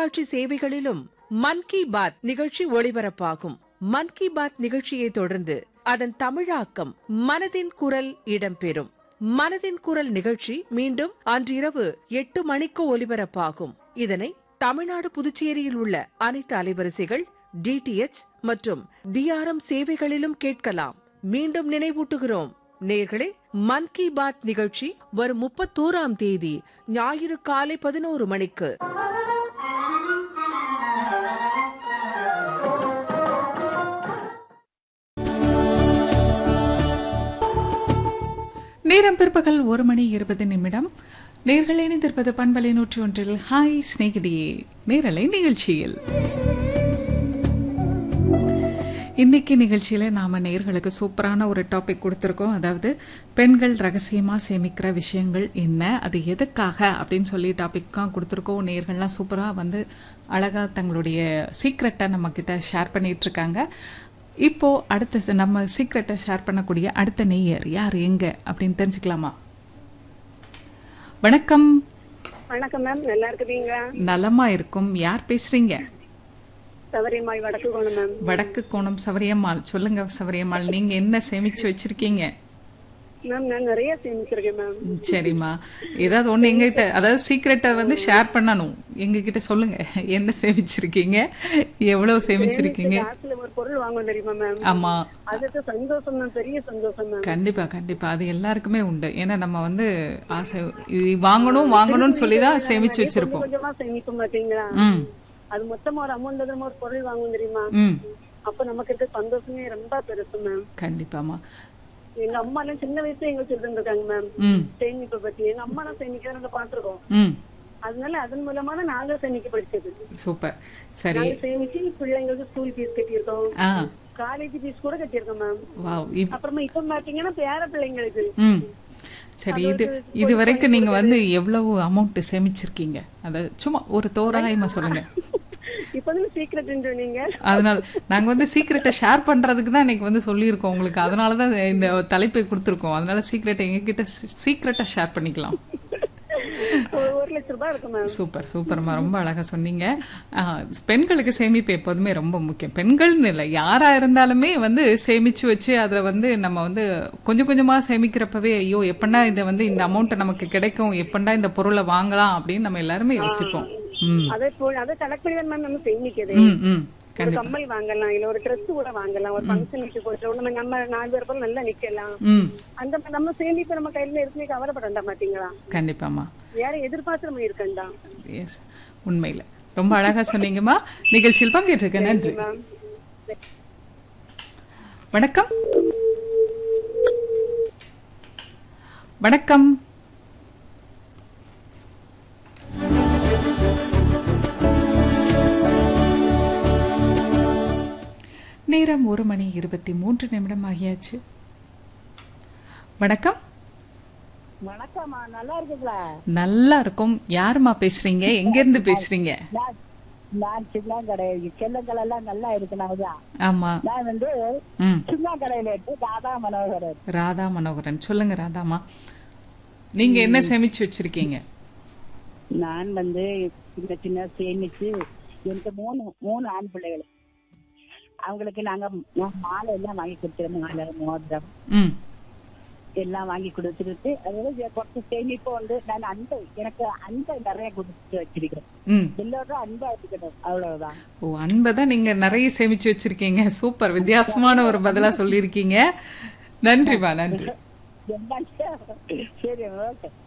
தொலைக்காட்சி சேவைகளிலும் மன் கி பாத் நிகழ்ச்சி ஒளிபரப்பாகும் மன் கி பாத் நிகழ்ச்சியை தொடர்ந்து அதன் தமிழாக்கம் மனதின் குரல் இடம்பெறும் மனதின் குரல் நிகழ்ச்சி மீண்டும் அன்றிரவு எட்டு மணிக்கு ஒலிபரப்பாகும் இதனை தமிழ்நாடு புதுச்சேரியில் உள்ள அனைத்து அலைவரிசைகள் டிடிஎச் மற்றும் டிஆர்எம் சேவைகளிலும் கேட்கலாம் மீண்டும் நினைவூட்டுகிறோம் நேர்களே மன் கி பாத் நிகழ்ச்சி வரும் முப்பத்தோராம் தேதி ஞாயிறு காலை பதினோரு மணிக்கு நேரம் பிற்பகல் ஒரு மணி இருபது நிமிடம் நேர்கள் இணைந்திருப்பது பண்பலை நூற்றி ஒன்றில் ஹாய் சிநேகிதியே நேரலை நிகழ்ச்சியில் இன்னைக்கு நிகழ்ச்சியில நாம நேர்களுக்கு சூப்பரான ஒரு டாபிக் கொடுத்துருக்கோம் அதாவது பெண்கள் ரகசியமா சேமிக்கிற விஷயங்கள் என்ன அது எதுக்காக அப்படின்னு சொல்லி டாபிக்காக கொடுத்துருக்கோம் நேர்கள்லாம் சூப்பரா வந்து அழகா தங்களுடைய சீக்ரெட்டை நம்ம கிட்ட ஷேர் பண்ணிட்டு இருக்காங்க இப்போ அடுத்த ச- நம்ம சீக்ரெட்டை ஷேர் பண்ணக்கூடிய அடுத்த நேயர் யார் எங்க அப்படின்னு தெரிஞ்சுக்கலாமா வணக்கம் வணக்கம் மேம் நல்லா இருக்குதுங்களா நலமா இருக்கும் யார் பேசுறீங்க சவரிமாய் வடக்கு கோணம் மேம் வடக்கு கோணம் சவரியம்மாள் சொல்லுங்க சவரியம்மாள் நீங்க என்ன சேமிச்சு வச்சிருக்கீங்க மேம் நான் நிறைய சேமிச்சிருக்கேன் மேம் ம், சரிம்மா ஏதாவது ஒண்ணு எங்ககிட்ட அதாவது சீக்கிரட்டை வந்து ஷேர் பண்ணணும் எங்ககிட்ட சொல்லுங்க என்ன சேமிச்சிருக்கீங்க எவ்வளவு சேமிச்சிருக்கீங்க காசுல ஒரு பொருள் வாங்குவோம் தெரியுமா மேம் ஆமா அதுக்கு சந்தோஷம் மேம் பெரிய சந்தோஷம் மேம் கண்டிப்பா கண்டிப்பா அது எல்லாருக்குமே உண்டு ஏன்னா நம்ம வந்து ஆசை இது வாங்கணும் வாங்கணும்னு சொல்லி தான் சேமிச்சு கொஞ்சம் வச்சிருப்போம் கொஞ்சமா சேமிப்போம் பாத்தீங்களா ம் அது மொத்தமா ஒரு அமௌண்ட் நம்ம ஒரு பொருள் வாங்குவோம் தெரியுமா ம் அப்ப நமக்கு இருக்க சந்தோஷமே ரொம்ப பெருசு மேம் கண்டிப்பாமா எங்க அம்மா எல்லாம் சின்ன வயசுல எங்களுக்கு சொல்லிட்டு இருக்காங்க மேம் ம் சேமிப்பை பத்தி எங்க அம்மா எல்லாம் சேமிக்கிறத நாங்க பாத்துருக்கோம் ம் அதனால அதன் மூலமா தான் நாங்க சேமிக்க படிச்சது சூப்பர் சரி நாங்க சேமிச்சு பிள்ளைங்களுக்கு ஸ்கூல் ஃபீஸ் கட்டியிருக்கோம் ஆ காலேஜ் ஃபீஸ் கூட கட்டியிருக்கோம் மேம் வாவ் இப் அப்புறமா இப்ப பாத்தீங்கன்னா பேர பிள்ளைங்களுக்கு ம் சரி இது இது வரைக்கும் நீங்க வந்து எவ்வளவு அமௌண்ட் சேமிச்சிருக்கீங்க அத சும்மா ஒரு தோராயமா சொல்லுங்க இப்ப வந்து சீக்கிரட் சொன்னீங்க அதனால நாங்க வந்து சீக்கிரட்டை ஷேர் பண்றதுக்கு தான் இன்னைக்கு வந்து சொல்லியிருக்கோம் உங்களுக்கு அதனால தான் இந்த தலைப்பை கொடுத்துருக்கோம் அதனால சீக்கிரட்டை எங்ககிட்ட சீக்கிரட்டா ஷேர் பண்ணிக்கலாம் ஒரு ஒரு லட்ச ரூபாய் இருக்கும் மேம் சூப்பர் சூப்பர்மா ரொம்ப அழகா சொன்னீங்க ஆ, பெண்களுக்கு சேமிப்பு எப்போதுமே ரொம்ப முக்கியம் பெண்கள்னு இல்லை யாரா இருந்தாலுமே வந்து சேமிச்சு வச்சு அதுல வந்து நம்ம வந்து கொஞ்சம் கொஞ்சமா சேமிக்கிறப்பவே ஐயோ எப்பண்டா இதை வந்து இந்த அமௌண்ட் நமக்கு கிடைக்கும் எப்பண்டா இந்த பொருளை வாங்கலாம் அப்படின்னு நம்ம எல்லாருமே யோசிப்போம் ம் அதே போல் அதை கணக்கு பண்ணி தான் மேம் நம்ம சேமிக்குது ம் ம் ஒரு கண்டிப்பா கம்மல் வாங்கலாம் இல்ல ஒரு ட்ரெஸ் கூட வாங்கலாம் ஒரு ஃபங்க்ஷனுக்கு போயிட்டு நம்ம நம்ம நாலு பேர் போல நல்லா நிக்கலாம் ம் அந்த மாதிரி நம்ம சேமிப்பு நம்ம கையில இருந்து கவலைப்படண்டா மாட்டீங்களா கண்டிப்பாம்மா யாரும் எதிர்பார்த்து நம்ம இருக்கண்டா எஸ் உண்மையில ரொம்ப அழகா சொன்னீங்கம்மா நிகழ்ச்சியில் பங்கேற்றிருக்க நன்றி மேம் வணக்கம் வணக்கம் நேரம் ஒரு மணி இருபத்தி மூன்று நிமிடம் ஆகியாச்சு வணக்கம் வணக்கம்மா நல்லா இருக்குங்களா நல்லா இருக்கும் யாருமா பேசுறீங்க எங்க இருந்து பேசுறீங்க நான் நான் சின்னங்கடை செல்லங்கள் எல்லாம் நல்லா இருக்கணும் ஆமா நான் வந்து ம் சின்னங்கடையில இருந்து ராதா மனோகரன் ராதா மனோகரன் சொல்லுங்க ராதாமா நீங்க என்ன சேமிச்சு வச்சிருக்கீங்க நான் வந்து சின்ன சின்ன சேமிச்சு எனக்கு மூணு மூணு ஆண் பிள்ளைகள் அவங்களுக்கு நாங்க மா- மாலை எல்லாம் வாங்கி கொடுத்துருவோம் மாலை மோதிரம் ம் எல்லாம் வாங்கி கொடுத்துட்டு அதாவது கொஞ்சம் சேமிப்பு வந்து நான் அன்பை எனக்கு அன்பை நிறைய கொடுத்து வச்சிருக்கிறேன் ம் எல்லோரும் அன்பா இருக்கணும் அவ்வளவுதான் ஓ அன்பை தான் நீங்க நிறைய சேமிச்சு வச்சிருக்கீங்க சூப்பர் வித்தியாசமான ஒரு பதிலா சொல்லியிருக்கீங்க நன்றிமா நன்றி என்ன சரி ஓகே